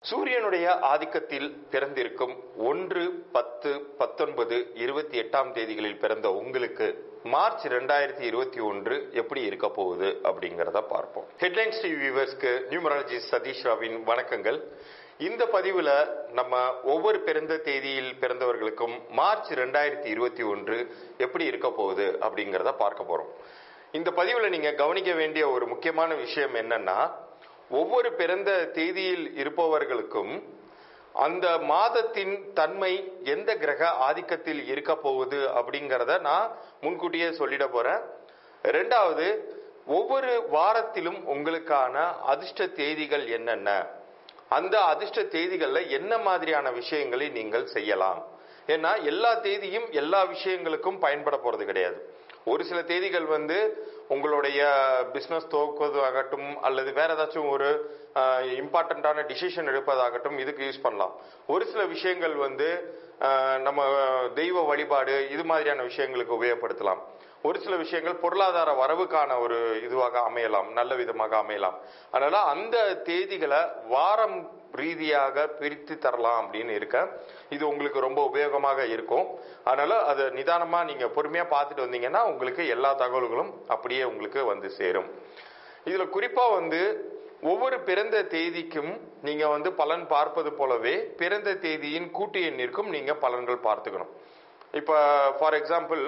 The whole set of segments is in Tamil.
சூரியனுடைய ஆதிக்கத்தில் பிறந்திருக்கும் ஒன்று பத்து பத்தொன்பது இருபத்தி எட்டாம் தேதிகளில் பிறந்த உங்களுக்கு மார்ச் ரெண்டாயிரத்தி இருபத்தி ஒன்று எப்படி இருக்க போகுது அப்படிங்கறத பார்ப்போம் ஹெட்லைன்ஸ் டிவி வியூவர்ஸ்க்கு நியூமராலஜி சதீஷ் ராவின் வணக்கங்கள் இந்த பதிவுல நம்ம ஒவ்வொரு பிறந்த தேதியில் பிறந்தவர்களுக்கும் மார்ச் ரெண்டாயிரத்தி இருபத்தி ஒன்று எப்படி இருக்க போகுது அப்படிங்கறத பார்க்க போறோம் இந்த பதிவுல நீங்க கவனிக்க வேண்டிய ஒரு முக்கியமான விஷயம் என்னன்னா ஒவ்வொரு பிறந்த தேதியில் இருப்பவர்களுக்கும் அந்த மாதத்தின் தன்மை எந்த கிரக ஆதிக்கத்தில் இருக்க போகுது அப்படிங்கறத நான் முன்கூட்டியே சொல்லிட போறேன் ரெண்டாவது ஒவ்வொரு வாரத்திலும் உங்களுக்கான அதிர்ஷ்ட தேதிகள் என்னென்ன அந்த அதிர்ஷ்ட தேதிகள்ல என்ன மாதிரியான விஷயங்களை நீங்கள் செய்யலாம் ஏன்னா எல்லா தேதியும் எல்லா விஷயங்களுக்கும் பயன்பட போறது கிடையாது ஒரு சில தேதிகள் வந்து உங்களுடைய பிசினஸ் துவக்குவதாகட்டும் அல்லது வேற ஏதாச்சும் ஒரு இம்பார்ட்டண்ட்டான டிசிஷன் எடுப்பதாகட்டும் இதுக்கு யூஸ் பண்ணலாம் ஒரு சில விஷயங்கள் வந்து ஆஹ், நம்ம தெய்வ வழிபாடு இது மாதிரியான விஷயங்களுக்கு உபயோகப்படுத்தலாம் ஒரு சில விஷயங்கள் பொருளாதார வரவுக்கான ஒரு இதுவாக அமையலாம் நல்ல விதமாக அமையலாம் அதனால அந்த தேதிகளை வாரம் ரீதியாக பிரித்து தரலாம் அப்படின்னு இருக்க இது உங்களுக்கு ரொம்ப உபயோகமாக இருக்கும் அதனால அதை நிதானமா நீங்க பொறுமையா பார்த்துட்டு வந்தீங்கன்னா உங்களுக்கு எல்லா தகவல்களும் அப்படியே உங்களுக்கு வந்து சேரும் இதுல குறிப்பா வந்து ஒவ்வொரு பிறந்த தேதிக்கும் நீங்க வந்து பலன் பார்ப்பது போலவே பிறந்த தேதியின் கூட்டு எண்ணிற்கும் நீங்க பலன்கள் பார்த்துக்கணும் இப்ப ஃபார் எக்ஸாம்பிள்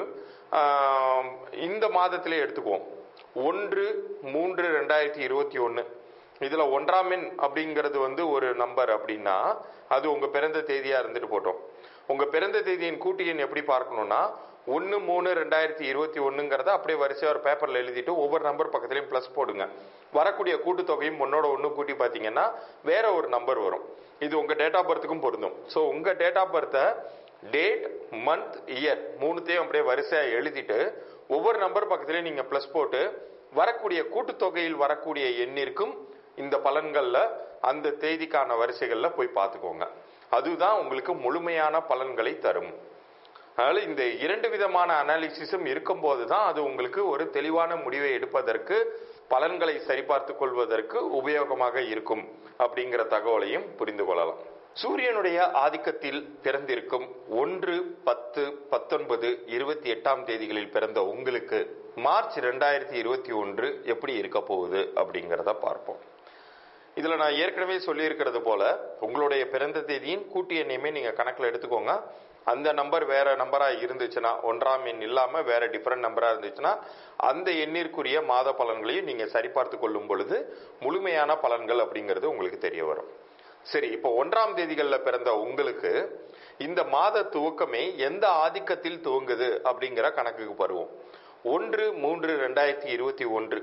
இந்த மாதத்திலே எடுத்துக்குவோம் ஒன்று மூன்று ரெண்டாயிரத்தி இருபத்தி ஒன்று இதுல ஒன்றாம் எண் அப்படிங்கிறது வந்து ஒரு நம்பர் அப்படின்னா அது உங்க பிறந்த தேதியா இருந்துட்டு போட்டோம் உங்க பிறந்த தேதியின் கூட்டு எண் எப்படி பார்க்கணும்னா ஒன்று மூணு ரெண்டாயிரத்தி இருபத்தி ஒண்ணுங்கிறத அப்படியே வரிசையா ஒரு பேப்பர்ல எழுதிட்டு ஒவ்வொரு நம்பர் பக்கத்துலயும் ப்ளஸ் போடுங்க வரக்கூடிய கூட்டுத்தொகையும் ஒன்னோட ஒன்று கூட்டி பார்த்தீங்கன்னா வேற ஒரு நம்பர் வரும் இது உங்க டேட் ஆஃப் பர்த்துக்கும் பொருந்தும் ஸோ உங்க டேட் ஆஃப் பர்த்தை டேட் மந்த் இயர் மூணுத்தையும் அப்படியே வரிசையா எழுதிட்டு ஒவ்வொரு நம்பர் பக்கத்துலயும் நீங்க ப்ளஸ் போட்டு வரக்கூடிய கூட்டுத்தொகையில் வரக்கூடிய எண்ணிற்கும் இந்த பலன்கள்ல அந்த தேதிக்கான வரிசைகள்ல போய் பார்த்துக்கோங்க அதுதான் உங்களுக்கு முழுமையான பலன்களை தரும் அதனால இந்த இரண்டு விதமான அனாலிசிஸும் இருக்கும்போது தான் அது உங்களுக்கு ஒரு தெளிவான முடிவை எடுப்பதற்கு பலன்களை சரிபார்த்து கொள்வதற்கு உபயோகமாக இருக்கும் அப்படிங்கிற தகவலையும் புரிந்து கொள்ளலாம் சூரியனுடைய ஆதிக்கத்தில் பிறந்திருக்கும் ஒன்று பத்து பத்தொன்பது இருபத்தி எட்டாம் தேதிகளில் பிறந்த உங்களுக்கு மார்ச் ரெண்டாயிரத்தி இருபத்தி ஒன்று எப்படி இருக்க போகுது அப்படிங்கிறத பார்ப்போம் இதுல நான் ஏற்கனவே சொல்லியிருக்கிறது போல உங்களுடைய பிறந்த தேதியின் கூட்டு எண்ணையுமே நீங்க கணக்குல எடுத்துக்கோங்க அந்த நம்பர் வேற நம்பரா இருந்துச்சுன்னா ஒன்றாம் எண் இல்லாம வேற டிஃபரெண்ட் நம்பரா இருந்துச்சுன்னா அந்த எண்ணிற்குரிய மாத பலன்களையும் நீங்க சரிபார்த்து கொள்ளும் பொழுது முழுமையான பலன்கள் அப்படிங்கிறது உங்களுக்கு தெரிய வரும் சரி இப்போ ஒன்றாம் தேதிகளில் பிறந்த உங்களுக்கு இந்த மாத துவக்கமே எந்த ஆதிக்கத்தில் துவங்குது அப்படிங்கிற கணக்குக்கு வருவோம் ஒன்று மூன்று ரெண்டாயிரத்தி இருபத்தி ஒன்று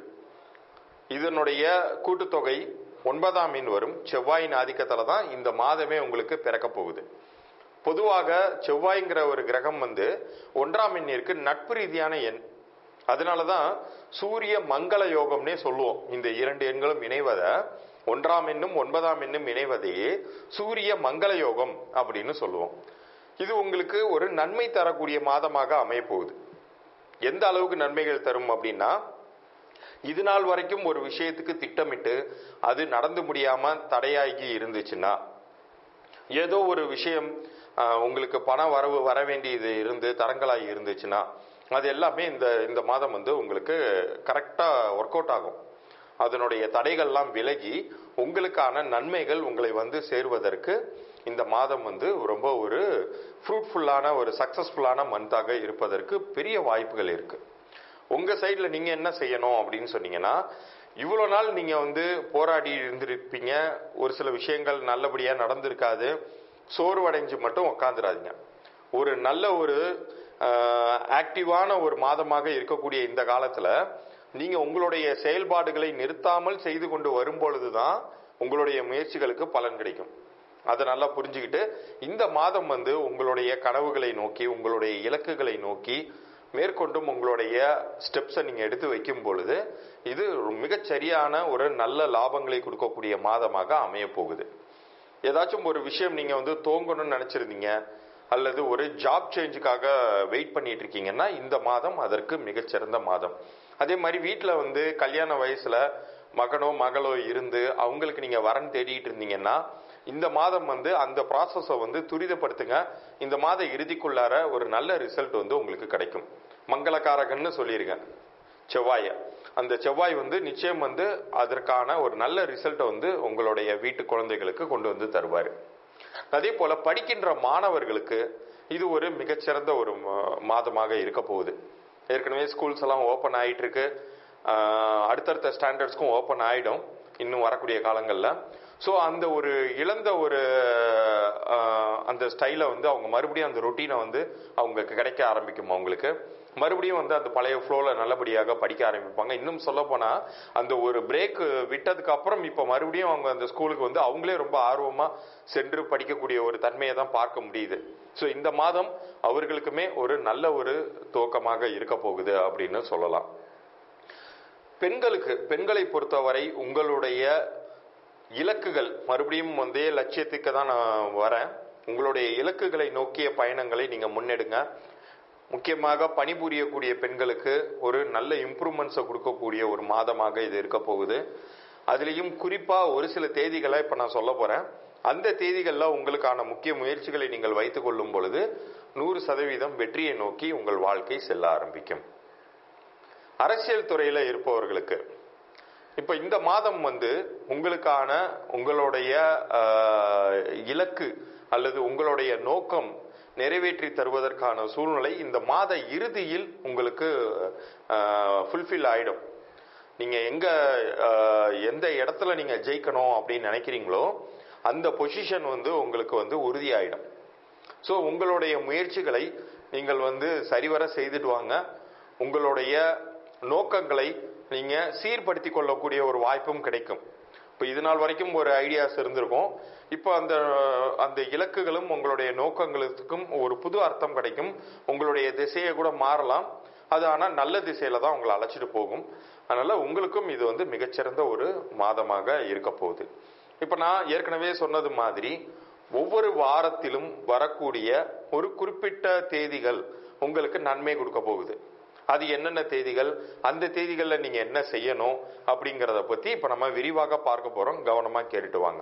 இதனுடைய கூட்டுத்தொகை ஒன்பதாம் எண் வரும் செவ்வாயின் ஆதிக்கத்துல தான் இந்த மாதமே உங்களுக்கு பிறக்க போகுது பொதுவாக செவ்வாய்ங்கிற ஒரு கிரகம் வந்து ஒன்றாம் எண்ணிற்கு நட்பு ரீதியான எண் அதனாலதான் சூரிய மங்கள யோகம்னே சொல்லுவோம் இந்த இரண்டு எண்களும் இணைவதை ஒன்றாம் எண்ணும் ஒன்பதாம் எண்ணும் இணைவதையே சூரிய மங்கள யோகம் அப்படின்னு சொல்லுவோம் இது உங்களுக்கு ஒரு நன்மை தரக்கூடிய மாதமாக அமைய போகுது எந்த அளவுக்கு நன்மைகள் தரும் அப்படின்னா இது நாள் வரைக்கும் ஒரு விஷயத்துக்கு திட்டமிட்டு அது நடந்து முடியாம தடையாகி இருந்துச்சுன்னா ஏதோ ஒரு விஷயம் ஆஹ், உங்களுக்கு பண வரவு வர வேண்டியது இருந்து தரங்களாகி இருந்துச்சுன்னா அது எல்லாமே இந்த இந்த மாதம் வந்து உங்களுக்கு கரெக்டா ஒர்க் அவுட் ஆகும் அதனுடைய தடைகள்லாம் விலகி உங்களுக்கான நன்மைகள் உங்களை வந்து சேருவதற்கு இந்த மாதம் வந்து ரொம்ப ஒரு ஃப்ரூட்ஃபுல்லான ஒரு சக்சஸ்ஃபுல்லான மந்தாக இருப்பதற்கு பெரிய வாய்ப்புகள் இருக்கு உங்க சைடுல நீங்க என்ன செய்யணும் அப்படின்னு சொன்னீங்கன்னா இவ்வளவு நாள் நீங்க வந்து போராடி இருந்திருப்பீங்க ஒரு சில விஷயங்கள் நல்லபடியா நடந்திருக்காது சோர்வடைஞ்சு மட்டும் உக்காந்துடாதீங்க ஒரு நல்ல ஒரு ஆக்டிவான ஒரு மாதமாக இருக்கக்கூடிய இந்த காலத்துல நீங்க உங்களுடைய செயல்பாடுகளை நிறுத்தாமல் செய்து கொண்டு வரும் பொழுதுதான் உங்களுடைய முயற்சிகளுக்கு பலன் கிடைக்கும் அதை நல்லா புரிஞ்சுக்கிட்டு இந்த மாதம் வந்து உங்களுடைய கனவுகளை நோக்கி உங்களுடைய இலக்குகளை நோக்கி மேற்கொண்டும் உங்களுடைய ஸ்டெப்ஸை நீங்க எடுத்து வைக்கும் பொழுது இது ஒரு மிகச் சரியான ஒரு நல்ல லாபங்களை கொடுக்கக்கூடிய மாதமாக அமைய போகுது ஏதாச்சும் ஒரு விஷயம் நீங்க வந்து துவங்கணும்னு நினைச்சிருந்தீங்க அல்லது ஒரு ஜாப் சேஞ்சுக்காக வெயிட் பண்ணிட்டு இருக்கீங்கன்னா இந்த மாதம் அதற்கு மிகச்சிறந்த மாதம் அதே மாதிரி வீட்டில் வந்து கல்யாண வயசுல மகனோ மகளோ இருந்து அவங்களுக்கு நீங்க வரன் தேடிட்டு இருந்தீங்கன்னா இந்த மாதம் வந்து அந்த ப்ராசஸை வந்து துரிதப்படுத்துங்க இந்த மாத இறுதிக்குள்ளார ஒரு நல்ல ரிசல்ட் வந்து உங்களுக்கு கிடைக்கும் மங்களகாரகன்னு சொல்லிருங்க செவ்வாயை அந்த செவ்வாய் வந்து நிச்சயம் வந்து அதற்கான ஒரு நல்ல ரிசல்ட்டை வந்து உங்களுடைய வீட்டு குழந்தைகளுக்கு கொண்டு வந்து தருவார் அதே போல படிக்கின்ற மாணவர்களுக்கு இது ஒரு மிகச்சிறந்த ஒரு ம- மாதமாக இருக்க போகுது ஏற்கனவே ஸ்கூல்ஸ் எல்லாம் ஓப்பன் ஆயிட்டு இருக்கு ஆஹ் அடுத்தடுத்த ஸ்டாண்டர்ட்ஸ்க்கும் ஓப்பன் ஆயிடும் இன்னும் வரக்கூடிய காலங்களில் ஸோ அந்த ஒரு இழந்த ஒரு ஆஹ், அந்த ஸ்டைலை வந்து அவங்க மறுபடியும் அந்த ரொட்டீனை வந்து அவங்களுக்கு கிடைக்க ஆரம்பிக்கும் அவங்களுக்கு மறுபடியும் வந்து அந்த பழைய ஃப்ளோவில் நல்லபடியாக படிக்க ஆரம்பிப்பாங்க இன்னும் சொல்ல போனால் அந்த ஒரு பிரேக் விட்டதுக்கு அப்புறம் இப்போ மறுபடியும் அவங்க அந்த ஸ்கூலுக்கு வந்து அவங்களே ரொம்ப ஆர்வமாக சென்று படிக்கக்கூடிய ஒரு தன்மையை தான் பார்க்க முடியுது ஸோ இந்த மாதம் அவர்களுக்குமே ஒரு நல்ல ஒரு துவக்கமாக இருக்க போகுது அப்படின்னு சொல்லலாம் பெண்களுக்கு பெண்களை பொறுத்தவரை உங்களுடைய இலக்குகள் மறுபடியும் வந்து லட்சியத்துக்கு தான் நான் வரேன் உங்களுடைய இலக்குகளை நோக்கிய பயணங்களை நீங்க முன்னெடுங்க முக்கியமாக பணிபுரியக்கூடிய பெண்களுக்கு ஒரு நல்ல இம்ப்ரூவ்மெண்ட்ஸை கொடுக்கக்கூடிய ஒரு மாதமாக இது இருக்க போகுது அதுலேயும் குறிப்பா ஒரு சில தேதிகளை இப்ப நான் சொல்ல போறேன் அந்த தேதிகளில் உங்களுக்கான முக்கிய முயற்சிகளை நீங்கள் வைத்துக் கொள்ளும் பொழுது நூறு சதவீதம் வெற்றியை நோக்கி உங்கள் வாழ்க்கை செல்ல ஆரம்பிக்கும் அரசியல் துறையில இருப்பவர்களுக்கு இப்ப இந்த மாதம் வந்து உங்களுக்கான உங்களுடைய ஆஹ், இலக்கு அல்லது உங்களுடைய நோக்கம் நிறைவேற்றி தருவதற்கான சூழ்நிலை இந்த மாத இறுதியில் உங்களுக்கு ஃபுல்ஃபில் ஆயிடும் நீங்க எங்க ஆஹ், எந்த இடத்துல நீங்க ஜெயிக்கணும் அப்படின்னு நினைக்கிறீங்களோ அந்த பொசிஷன் வந்து உங்களுக்கு வந்து உறுதியாயிடும் ஸோ உங்களுடைய முயற்சிகளை நீங்கள் வந்து சரிவர செய்துட்டு வாங்க உங்களுடைய நோக்கங்களை நீங்க சீர்படுத்தி கொள்ளக்கூடிய ஒரு வாய்ப்பும் கிடைக்கும் இப்போ இது நாள் வரைக்கும் ஒரு ஐடியாஸ் இருந்திருக்கும் இப்போ அந்த அந்த இலக்குகளும் உங்களுடைய நோக்கங்களுக்கும் ஒரு புது அர்த்தம் கிடைக்கும் உங்களுடைய திசையை கூட மாறலாம் அது ஆனால் நல்ல திசையில தான் உங்களை அழைச்சிட்டு போகும் அதனால உங்களுக்கும் இது வந்து மிகச்சிறந்த ஒரு மாதமாக இருக்க போகுது இப்போ நான் ஏற்கனவே சொன்னது மாதிரி ஒவ்வொரு வாரத்திலும் வரக்கூடிய ஒரு குறிப்பிட்ட தேதிகள் உங்களுக்கு நன்மை கொடுக்க போகுது அது என்னென்ன தேதிகள் அந்த தேதிகளில் நீங்க என்ன செய்யணும் அப்படிங்கிறத பத்தி இப்ப நம்ம விரிவாக பார்க்க போறோம் கவனமா கேட்டுட்டு வாங்க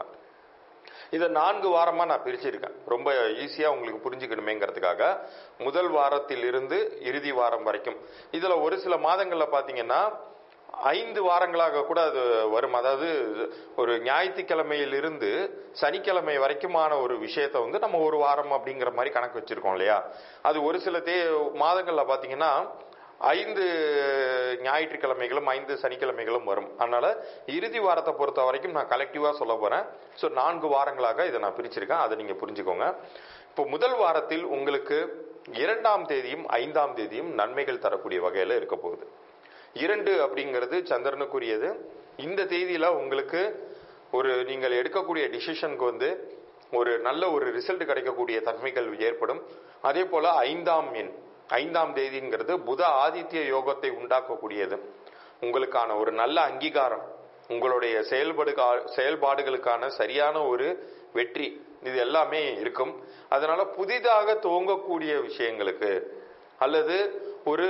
இதை நான்கு வாரமா நான் பிரிச்சிருக்கேன் ரொம்ப ஈஸியா உங்களுக்கு புரிஞ்சுக்கணுமேங்கிறதுக்காக முதல் வாரத்தில் இருந்து இறுதி வாரம் வரைக்கும் இதுல ஒரு சில மாதங்கள்ல பாத்தீங்கன்னா ஐந்து வாரங்களாக கூட அது வரும் அதாவது ஒரு ஞாயிற்றுக்கிழமையிலிருந்து சனிக்கிழமை வரைக்குமான ஒரு விஷயத்தை வந்து நம்ம ஒரு வாரம் அப்படிங்கிற மாதிரி கணக்கு வச்சிருக்கோம் இல்லையா அது ஒரு சில தே மாதங்கள்ல பாத்தீங்கன்னா ஐந்து ஞாயிற்றுக்கிழமைகளும் ஐந்து சனிக்கிழமைகளும் வரும் அதனால இறுதி வாரத்தை பொறுத்த வரைக்கும் நான் கலெக்டிவா சொல்ல போறேன் ஸோ நான்கு வாரங்களாக இதை நான் பிரிச்சிருக்கேன் அதை நீங்க புரிஞ்சுக்கோங்க இப்போ முதல் வாரத்தில் உங்களுக்கு இரண்டாம் தேதியும் ஐந்தாம் தேதியும் நன்மைகள் தரக்கூடிய வகையில இருக்க போகுது இரண்டு அப்படிங்கிறது சந்திரனுக்குரியது இந்த தேதியில உங்களுக்கு ஒரு நீங்கள் எடுக்கக்கூடிய டிசிஷனுக்கு வந்து ஒரு நல்ல ஒரு ரிசல்ட் கிடைக்கக்கூடிய தன்மைகள் ஏற்படும் அதே போல ஐந்தாம் எண் ஐந்தாம் தேதிங்கிறது புத ஆதித்ய யோகத்தை உண்டாக்கக்கூடியது உங்களுக்கான ஒரு நல்ல அங்கீகாரம் உங்களுடைய செயல்படு செயல்பாடுகளுக்கான சரியான ஒரு வெற்றி இது எல்லாமே இருக்கும் அதனால புதிதாக துவங்கக்கூடிய விஷயங்களுக்கு அல்லது ஒரு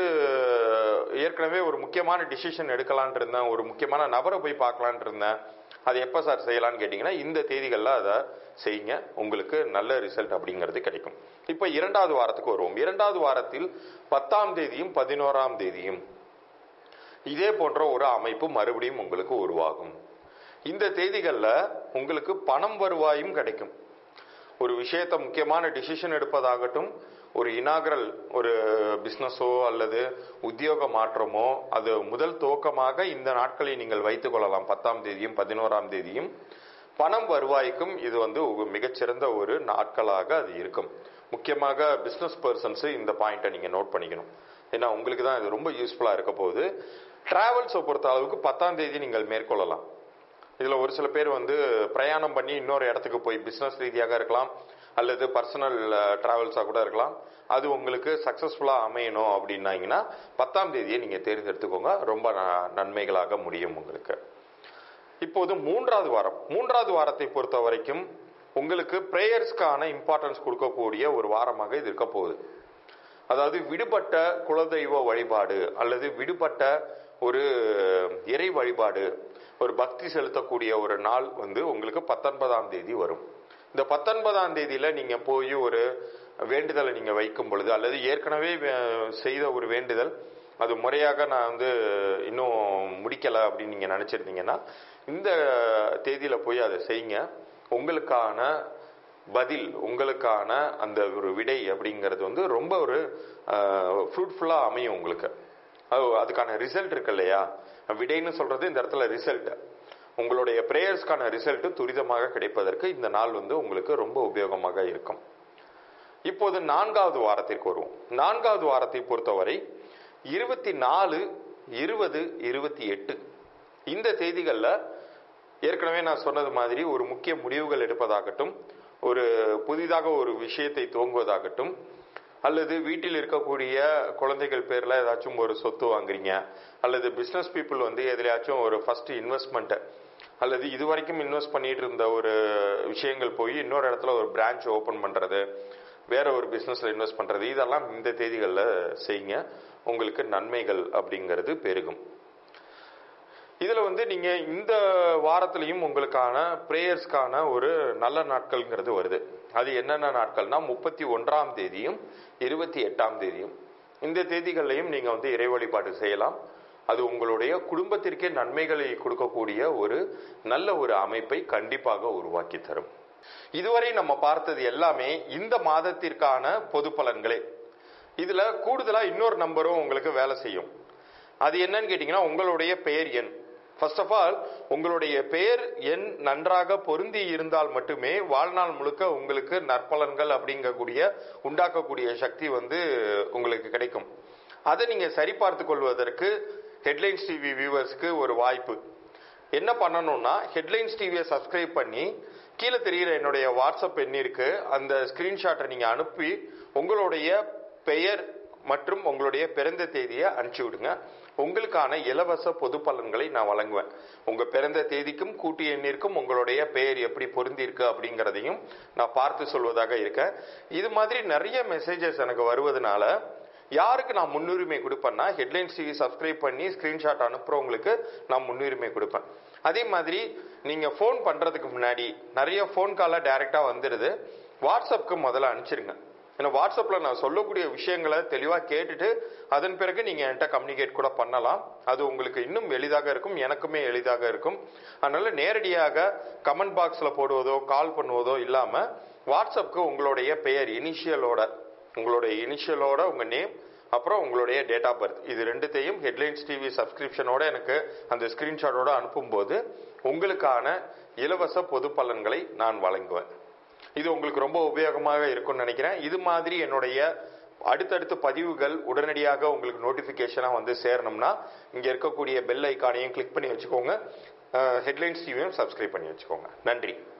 ஏற்கனவே ஒரு முக்கியமான டிசிஷன் எடுக்கலான் இருந்தேன் ஒரு முக்கியமான நபரை போய் பார்க்கலான் இருந்தேன் அது எப்போ சார் செய்யலாம்னு கேட்டிங்கன்னா இந்த தேதிகளில் அதை செய்யுங்க உங்களுக்கு நல்ல ரிசல்ட் அப்படிங்கிறது கிடைக்கும் இப்போ இரண்டாவது வாரத்துக்கு வருவோம் இரண்டாவது வாரத்தில் பத்தாம் தேதியும் பதினோராம் தேதியும் இதே போன்ற ஒரு அமைப்பு மறுபடியும் உங்களுக்கு உருவாகும் இந்த தேதிகளில் உங்களுக்கு பணம் வருவாயும் கிடைக்கும் ஒரு விஷயத்தை முக்கியமான டிசிஷன் எடுப்பதாகட்டும் ஒரு இனாகரல் ஒரு பிஸ்னஸோ அல்லது உத்தியோக மாற்றமோ அது முதல் துவக்கமாக இந்த நாட்களை நீங்கள் வைத்துக் கொள்ளலாம் பத்தாம் தேதியும் பதினோராம் தேதியும் பணம் வருவாய்க்கும் இது வந்து ஒரு மிகச்சிறந்த ஒரு நாட்களாக அது இருக்கும் முக்கியமாக பிஸ்னஸ் பர்சன்ஸ் இந்த பாயிண்ட்டை நீங்க நோட் பண்ணிக்கணும் ஏன்னா உங்களுக்கு தான் இது ரொம்ப யூஸ்ஃபுல்லா இருக்க போகுது டிராவல்ஸை பொறுத்த அளவுக்கு பத்தாம் தேதி நீங்கள் மேற்கொள்ளலாம் இதுல ஒரு சில பேர் வந்து பிரயாணம் பண்ணி இன்னொரு இடத்துக்கு போய் பிசினஸ் ரீதியாக இருக்கலாம் அல்லது பர்சனல் டிராவல்ஸாக கூட இருக்கலாம் அது உங்களுக்கு சக்சஸ்ஃபுல்லா அமையணும் அப்படின்னாங்கன்னா பத்தாம் தேதியை நீங்க தேர்ந்தெடுத்துக்கோங்க ரொம்ப ந- நன்மைகளாக முடியும் உங்களுக்கு இப்போது மூன்றாவது வாரம் மூன்றாவது வாரத்தை பொறுத்த வரைக்கும் உங்களுக்கு பிரேயர்ஸ்க்கான இம்பார்ட்டன்ஸ் கொடுக்கக்கூடிய ஒரு வாரமாக இது இருக்க போகுது அதாவது விடுபட்ட குலதெய்வ வழிபாடு அல்லது விடுபட்ட ஒரு இறை வழிபாடு ஒரு பக்தி செலுத்தக்கூடிய ஒரு நாள் வந்து உங்களுக்கு பத்தொன்பதாம் தேதி வரும் இந்த பத்தொன்பதாம் தேதியில நீங்க போய் ஒரு வேண்டுதலை நீங்க வைக்கும் பொழுது அல்லது ஏற்கனவே வே- செய்த ஒரு வேண்டுதல் அது முறையாக நான் வந்து இன்னும் முடிக்கல அப்படின்னு நீங்க நினைச்சிருந்தீங்கன்னா இந்த தேதியில போய் அதை செய்யுங்க உங்களுக்கான பதில் உங்களுக்கான அந்த ஒரு விடை அப்படிங்கிறது வந்து ரொம்ப ஒரு ஃப்ரூட்ஃபுல்லா அமையும் உங்களுக்கு அது அதுக்கான ரிசல்ட் இருக்கு இல்லையா விடைன்னு சொல்றது இந்த இடத்துல ரிசல்ட் உங்களுடைய பிரேயர்ஸ்க்கான ரிசல்ட் துரிதமாக கிடைப்பதற்கு இந்த நாள் வந்து உங்களுக்கு ரொம்ப உபயோகமாக இருக்கும் இப்போது நான்காவது வாரத்திற்கு வருவோம் நான்காவது வாரத்தை பொறுத்தவரை இருபத்தி நாலு இருபது இருபத்தி எட்டு இந்த தேதிகளில் ஏற்கனவே நான் சொன்னது மாதிரி ஒரு முக்கிய முடிவுகள் எடுப்பதாகட்டும் ஒரு புதிதாக ஒரு விஷயத்தை துவங்குவதாகட்டும் அல்லது வீட்டில் இருக்கக்கூடிய குழந்தைகள் பேர்ல ஏதாச்சும் ஒரு சொத்து வாங்குறீங்க அல்லது பிசினஸ் பீப்புள் வந்து எதுலயாச்சும் ஒரு ஃபர்ஸ்ட் இன்வெஸ்ட்மெண்ட் அல்லது இதுவரைக்கும் இன்வெஸ்ட் பண்ணிட்டு இருந்த ஒரு விஷயங்கள் போய் இன்னொரு இடத்துல ஒரு பிரான்ச் ஓபன் பண்றது வேற ஒரு பிசினஸ்ல இன்வெஸ்ட் பண்றது இதெல்லாம் இந்த தேதிகளில் செய்யுங்க உங்களுக்கு நன்மைகள் அப்படிங்கிறது பெருகும் இதுல வந்து நீங்க இந்த வாரத்திலையும் உங்களுக்கான பிரேயர்ஸ்க்கான ஒரு நல்ல நாட்கள்ங்கிறது வருது அது என்னென்ன நாட்கள்னா முப்பத்தி ஒன்றாம் தேதியும் இருபத்தி எட்டாம் தேதியும் இந்த தேதிகள்லையும் நீங்க வந்து இறை வழிபாடு செய்யலாம் அது உங்களுடைய குடும்பத்திற்கே நன்மைகளை கொடுக்கக்கூடிய ஒரு நல்ல ஒரு அமைப்பை கண்டிப்பாக உருவாக்கி தரும் இதுவரை நம்ம பார்த்தது எல்லாமே இந்த மாதத்திற்கான பொது பலன்களே இதுல கூடுதலா இன்னொரு நம்பரும் உங்களுக்கு வேலை செய்யும் அது என்னன்னு கேட்டீங்கன்னா உங்களுடைய பெயர் எண் ஃபர்ஸ்ட் ஆஃப் ஆல் உங்களுடைய பெயர் எண் நன்றாக பொருந்தி இருந்தால் மட்டுமே வாழ்நாள் முழுக்க உங்களுக்கு நற்பலன்கள் அப்படிங்கக்கூடிய உண்டாக்கக்கூடிய சக்தி வந்து உங்களுக்கு கிடைக்கும் அதை நீங்க சரிபார்த்து கொள்வதற்கு ஹெட்லைன்ஸ் டிவி வியூவர்ஸ்க்கு ஒரு வாய்ப்பு என்ன பண்ணணும்னா ஹெட்லைன்ஸ் டிவியை சப்ஸ்கிரைப் பண்ணி கீழே தெரிகிற என்னுடைய வாட்ஸ்அப் எண்ணிற்கு அந்த ஸ்கிரீன்ஷாட்டை நீங்க அனுப்பி உங்களுடைய பெயர் மற்றும் உங்களுடைய பிறந்த தேதியை அனுப்பிச்சு விடுங்க உங்களுக்கான இலவச பொது பலன்களை நான் வழங்குவேன் உங்க பிறந்த தேதிக்கும் கூட்டு எண்ணிற்கும் உங்களுடைய பெயர் எப்படி பொருந்தி இருக்கு அப்படிங்கிறதையும் நான் பார்த்து சொல்வதாக இருக்கேன் இது மாதிரி நிறைய மெசேஜஸ் எனக்கு வருவதனால யாருக்கு நான் முன்னுரிமை கொடுப்பேன்னா ஹெட்லைன்ஸ் டிவி சப்ஸ்கிரைப் பண்ணி ஸ்கிரீன்ஷாட் அனுப்புறவங்களுக்கு நான் முன்னுரிமை கொடுப்பேன் அதே மாதிரி நீங்க ஃபோன் பண்றதுக்கு முன்னாடி நிறைய ஃபோன் கால டைரக்டா வந்துடுது வாட்ஸ்அப்க்கு முதல்ல அனுப்பிச்சிருங்க ஏன்னா வாட்ஸ்அப்ல நான் சொல்லக்கூடிய விஷயங்களை தெளிவா கேட்டுட்டு அதன் பிறகு நீங்க என்கிட்ட கம்யூனிகேட் கூட பண்ணலாம் அது உங்களுக்கு இன்னும் எளிதாக இருக்கும் எனக்குமே எளிதாக இருக்கும் அதனால நேரடியாக கமெண்ட் பாக்ஸ்ல போடுவதோ கால் பண்ணுவதோ இல்லாம வாட்ஸ்அப்க்கு உங்களுடைய பெயர் இனிஷியலோட உங்களுடைய இனிஷியலோட உங்க நேம் அப்புறம் உங்களுடைய டேட் ஆஃப் பர்த் இது ரெண்டுத்தையும் ஹெட்லைன்ஸ் டிவி சப்ஸ்கிரிப்ஷனோட எனக்கு அந்த ஸ்கிரீன்ஷாட்டோட அனுப்பும்போது உங்களுக்கான இலவச பொது பலன்களை நான் வழங்குவேன் இது உங்களுக்கு ரொம்ப உபயோகமாக இருக்கும்னு நினைக்கிறேன் இது மாதிரி என்னுடைய அடுத்தடுத்த பதிவுகள் உடனடியாக உங்களுக்கு நோட்டிபிகேஷனாக வந்து சேரணும்னா இங்க இருக்கக்கூடிய பெல் ஐக்கானையும் கிளிக் பண்ணி வச்சுக்கோங்க ஹெட்லைன்ஸ் டிவியும் சப்ஸ்கிரைப் பண்ணி வச்சுக்கோங்க நன்றி